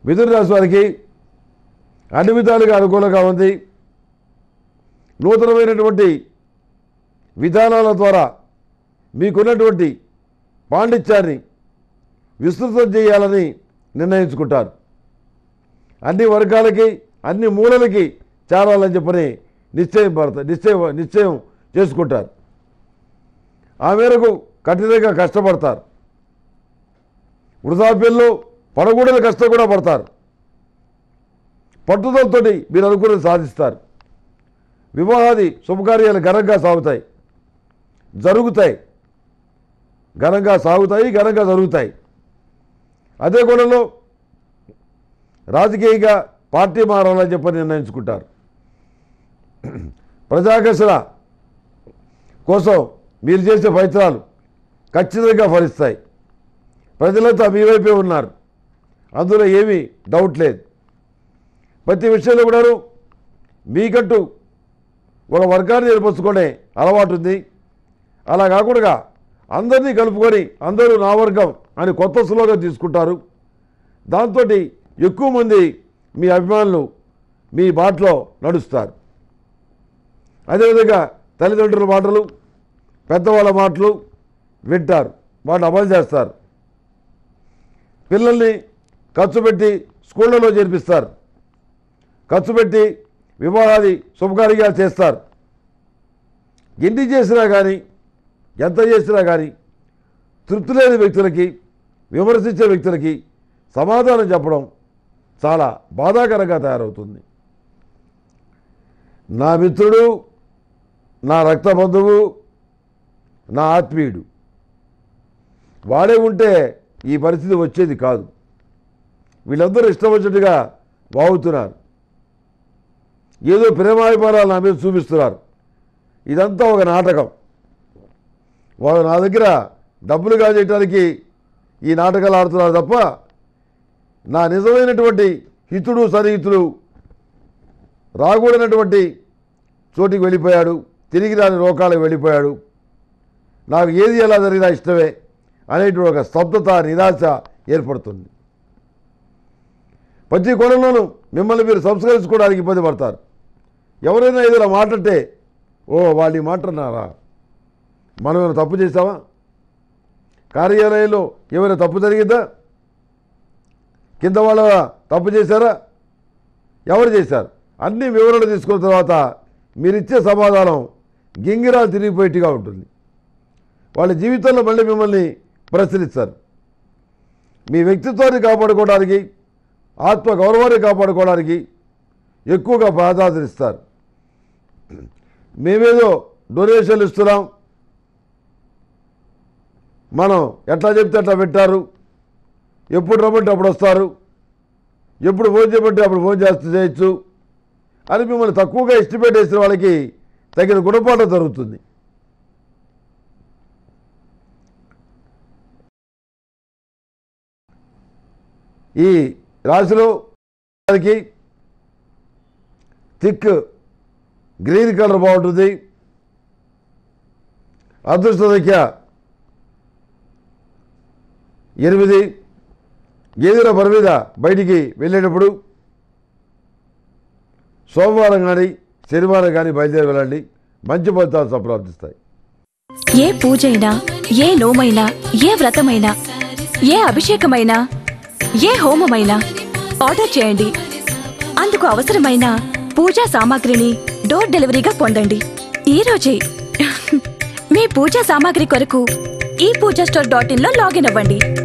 మిథున రాశి వారికి అన్ని విధాలుగా అనుకూలంగా ఉంది నూతనమైనటువంటి విధానాల ద్వారా మీకున్నటువంటి పాండిత్యాన్ని విస్తృతం చేయాలని నిర్ణయించుకుంటారు అన్ని వర్గాలకి అన్ని మూలలకి చేరాలని చెప్పని నిశ్చయం పడతారు నిశ్చయం నిశ్చయం చేసుకుంటారు ఆ మేరకు కఠినంగా కష్టపడతారు వృద్ధాప్యంలో పడకూడని కష్టం కూడా పడతారు పట్టుదలతోటి మీరు అనుకున్నది సాధిస్తారు వివాహాది శుభకార్యాలు ఘనంగా సాగుతాయి జరుగుతాయి ఘనంగా సాగుతాయి ఘనంగా జరుగుతాయి అదే కోణంలో రాజకీయంగా పార్టీ మారాలని చెప్పని నిర్ణయించుకుంటారు ప్రజాకర్షణ కోసం మీరు చేసే ప్రయత్నాలు ఖచ్చితంగా ఫలిస్తాయి ప్రజలంతా మీ వైపే ఉన్నారు అందులో ఏమీ డౌట్ లేదు ప్రతి విషయంలో కూడాను మీకంటూ ఒక వర్గాన్ని ఏర్పరచుకునే అలవాటు ఉంది అలా కాకుండా అందరినీ కలుపుకొని అందరూ నా వర్గం అని కొత్త స్లోగన్ తీసుకుంటారు దాంతో ఎక్కువ మంది మీ అభిమానులు మీ బాటలో నడుస్తారు అదేవిధంగా తల్లిదండ్రుల మాటలు పెద్దవాళ్ళ మాటలు వింటారు వాటిని అమలు చేస్తారు పిల్లల్ని ఖర్చు పెట్టి స్కూళ్ళలో చేర్పిస్తారు ఖర్చు పెట్టి వివాహాది శుభకార్యాలు చేస్తారు ఎన్ని చేసినా కానీ ఎంత చేసినా కానీ తృప్తి లేని వ్యక్తులకి విమర్శించే వ్యక్తులకి సమాధానం చెప్పడం చాలా బాధాకరంగా తయారవుతుంది నా మిత్రుడు నా రక్త బంధువు నా ఆత్మీయుడు వాడే ఉంటే ఈ పరిస్థితి వచ్చేది కాదు వీళ్ళందరూ ఇష్టం వచ్చినట్టుగా వాగుతున్నారు ఏదో ప్రేమాభిమానాలు నా మీద చూపిస్తున్నారు ఇదంతా ఒక నాటకం వాళ్ళు నా దగ్గర డబ్బులు కాజేయటానికి ఈ నాటకాలు ఆడుతున్నారు తప్ప నా నిజమైనటువంటి హితుడు సన్నిహితుడు రాకూడనటువంటి చోటికి వెళ్ళిపోయాడు తిరిగి రాని లోకాలకు వెళ్ళిపోయాడు నాకు ఏది ఎలా జరిగినా ఇష్టమే అనేటువంటి ఒక స్తబ్దత నిరాశ ఏర్పడుతుంది ప్రతి కోణంలోనూ మిమ్మల్ని మీరు సంస్కరించుకోవడానికి ఇబ్బంది పడతారు ఎవరైనా ఏదైనా మాట్లాడితే ఓ వాళ్ళు ఈ మాట అన్నారా మనం ఏమైనా తప్పు చేసామా కార్యాలయంలో ఏమైనా తప్పు జరిగిందా కింద వాళ్ళ తప్పు చేశారా ఎవరు చేశారు అన్ని వివరణ తీసుకున్న తర్వాత మీరిచ్చే సమాధానం గింగిరాలు తిరిగిపోయేట్టుగా ఉంటుంది వాళ్ళ జీవితంలో మళ్ళీ మిమ్మల్ని ప్రశ్నిస్తారు మీ వ్యక్తిత్వాన్ని కాపాడుకోవడానికి ఆత్మ గౌరవాన్ని కాపాడుకోవడానికి ఎక్కువగా ప్రాధాన్యత ఇస్తారు మేమేదో డొనేషన్లు ఇస్తున్నాం మనం ఎట్లా చెప్తే అట్లా పెట్టారు ఎప్పుడు రమ్మంటే అప్పుడు వస్తారు ఎప్పుడు ఫోన్ చేయమంటే అప్పుడు ఫోన్ చేస్తూ చేయొచ్చు అని మిమ్మల్ని తక్కువగా ఇష్టపెట్టేసిన వాళ్ళకి తగిన గుణపాఠం జరుగుతుంది ఈ రాశిలో వారికి థిక్ గ్రీన్ కలర్ బాగుంటుంది అదృష్ట సంఖ్య ఎనిమిది ఏదైనా పని మీద బయటికి వెళ్ళేటప్పుడు సోమవారం కానీ శనివారం కానీ బయలుదేరి వెళ్ళండి మంచి ఫలితాలు సంప్రాప్తిస్తాయి ఏ పూజైనా ఏ నోమైనా ఏ వ్రతమైనా ఏ అభిషేకమైనా ఏ హోమమైనా ఆర్డర్ చేయండి అందుకు అవసరమైన పూజా సామాగ్రిని డోర్ డెలివరీగా పొందండి ఈ రోజే మీ పూజా సామాగ్రి కొరకు ఈ పూజా స్టోర్ డాట్ ఇన్ లో లాగిన్ అవ్వండి